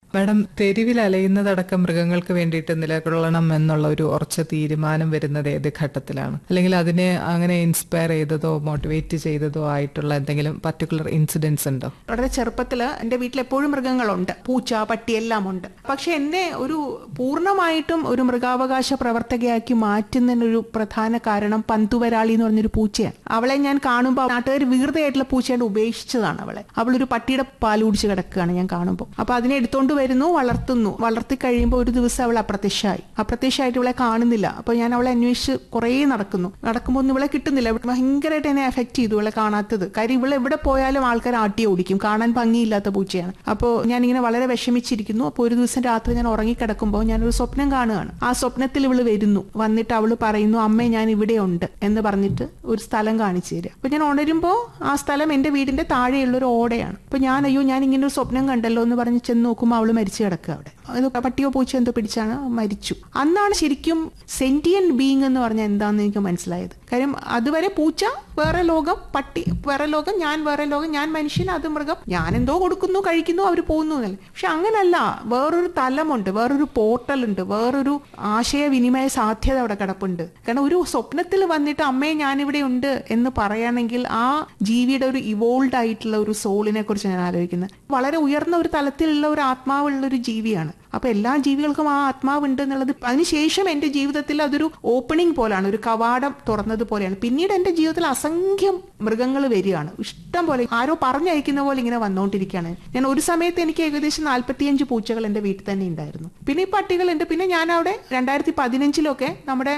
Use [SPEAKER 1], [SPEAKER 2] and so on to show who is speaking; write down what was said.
[SPEAKER 1] madam തെരുവിൽ അലയുന്നതടക്കം മൃഗങ്ങൾക്ക് വേണ്ടിയിട്ട് നിലകൊള്ളണം എന്നുള്ള ഒരു ഉറച്ച തീരുമാനം വരുന്നത് ഏത് ഘട്ടത്തിലാണ് അല്ലെങ്കിൽ അതിനെ അങ്ങനെ ഇൻസ്പയർ ചെയ്തതോ മോട്ടിവേറ്റ് ചെയ്തതോ ആയിട്ടുള്ള എന്തെങ്കിലും പർട്ടിക്കുലർ ഇൻസിഡൻസ് ഉണ്ടോ
[SPEAKER 2] വളരെ ചെറുപ്പത്തിൽ എൻ്റെ വീട്ടിൽ എപ്പോഴും മൃഗങ്ങളുണ്ട് പൂച്ച പട്ടി എല്ലാം ഉണ്ട് പക്ഷെ എന്നെ ഒരു പൂർണ്ണമായിട്ടും ഒരു മൃഗാവകാശ പ്രവർത്തകയാക്കി മാറ്റുന്നതിനൊരു പ്രധാന കാരണം പന്തുവരാളി എന്ന് പറഞ്ഞൊരു പൂച്ചയാണ് അവളെ ഞാൻ കാണുമ്പോൾ നാട്ടുകാർ വീർതയായിട്ടുള്ള പൂച്ചയായിട്ട് ഉപേക്ഷിച്ചതാണ് അവളെ അവളൊരു പട്ടിയുടെ പാൽ കുടിച്ച് കിടക്കുകയാണ് ഞാൻ കാണുമ്പോൾ അപ്പൊ അതിനെ എടുത്തോണ്ട് വരുന്നു വളർത്തുന്നു വളർത്തി കഴിയുമ്പോൾ ഒരു ദിവസം അവൾ അപ്രത്യക്ഷമായി അപ്രത്യക്ഷമായിട്ട് ഇവളെ കാണുന്നില്ല അപ്പൊ ഞാൻ അവളെ അന്വേഷിച്ച് കുറേ നടക്കുന്നു നടക്കുമ്പോൾ ഒന്നും ഇവളെ കിട്ടുന്നില്ല ഇവിടെ ഭയങ്കരമായിട്ട് എന്നെ എഫക്ട് ചെയ്തു ഇവളെ കാണാത്തത് കാര്യം ഇവളെ എവിടെ പോയാലും ആൾക്കാർ ആട്ടി ഓടിക്കും കാണാൻ ഭംഗിയില്ലാത്ത പൂച്ചയാണ് അപ്പോൾ ഞാനിങ്ങനെ വളരെ വിഷമിച്ചിരിക്കുന്നു അപ്പോൾ ഒരു ദിവസം രാത്രി ഞാൻ ഉറങ്ങിക്കിടക്കുമ്പോൾ ഞാനൊരു സ്വപ്നം കാണുകയാണ് ആ സ്വപ്നത്തിൽ ഇവള് വരുന്നു വന്നിട്ട് അവള് പറയുന്നു അമ്മേ ഞാൻ ഇവിടെ ഉണ്ട് എന്ന് പറഞ്ഞിട്ട് ഒരു സ്ഥലം കാണിച്ചു തരിക അപ്പൊ ഞാൻ ഉണരുമ്പോൾ ആ സ്ഥലം എന്റെ വീടിന്റെ താഴെയുള്ള ഒരു ഓടയാണ് അപ്പൊ ഞാൻ അയ്യോ ഞാൻ ഇങ്ങനെ ഒരു സ്വപ്നം കണ്ടല്ലോ എന്ന് പറഞ്ഞ് ചെന്ന് നോക്കുമ്പോൾ അവള് മരിച്ചു കിടക്കുക അവിടെ അത് പട്ടിയോ പൂച്ചയോ എന്തോ പിടിച്ചാണ് മരിച്ചു അന്നാണ് ശരിക്കും സെന്റിയൻ ബീങ് എന്ന് പറഞ്ഞാൽ എന്താണെന്ന് എനിക്ക് മനസ്സിലായത് കാര്യം അതുവരെ പൂച്ച വേറെ ലോകം പട്ടി വേറെ ലോകം ഞാൻ വേറെ ലോകം ഞാൻ മനുഷ്യൻ അത് മൃഗം ഞാൻ എന്തോ കൊടുക്കുന്നു കഴിക്കുന്നു അവർ പോകുന്നു എന്നല്ല പക്ഷെ അങ്ങനല്ല വേറൊരു തലമുണ്ട് വേറൊരു പോർട്ടൽ ഉണ്ട് വേറൊരു ആശയവിനിമയ സാധ്യത അവിടെ കിടപ്പുണ്ട് കാരണം ഒരു സ്വപ്നത്തിൽ വന്നിട്ട് അമ്മയെ ഞാനിവിടെ ഉണ്ട് എന്ന് പറയുകയാണെങ്കിൽ ആ ജീവിയുടെ ഒരു ഇവോൾഡ് ആയിട്ടുള്ള ഒരു സോളിനെ കുറിച്ച് ഞാൻ ആലോചിക്കുന്നത് വളരെ ഉയർന്ന ഒരു തലത്തിലുള്ള ഒരു ആത്മാവുള്ള ഒരു ജീവിയാണ് അപ്പൊ എല്ലാ ജീവികൾക്കും ആ ആത്മാവുണ്ട് എന്നുള്ളത് അതിനുശേഷം എന്റെ ജീവിതത്തിൽ അതൊരു ഓപ്പണിംഗ് പോലാണ് ഒരു കവാടം തുറന്നത് പോലെയാണ് പിന്നീട് എന്റെ ജീവിതത്തിൽ അസംഖ്യം മൃഗങ്ങൾ വരികയാണ് ഇഷ്ടം പോലെ ആരോ പറഞ്ഞയക്കുന്ന പോലെ ഇങ്ങനെ വന്നുകൊണ്ടിരിക്കുകയാണ് ഞാൻ ഒരു സമയത്ത് എനിക്ക് ഏകദേശം നാല്പത്തിയഞ്ച് പൂച്ചകൾ എന്റെ വീട്ടിൽ തന്നെ ഉണ്ടായിരുന്നു പിന്നെ ഈ പട്ടികളുണ്ട് പിന്നെ ഞാൻ അവിടെ രണ്ടായിരത്തി പതിനഞ്ചിലൊക്കെ നമ്മുടെ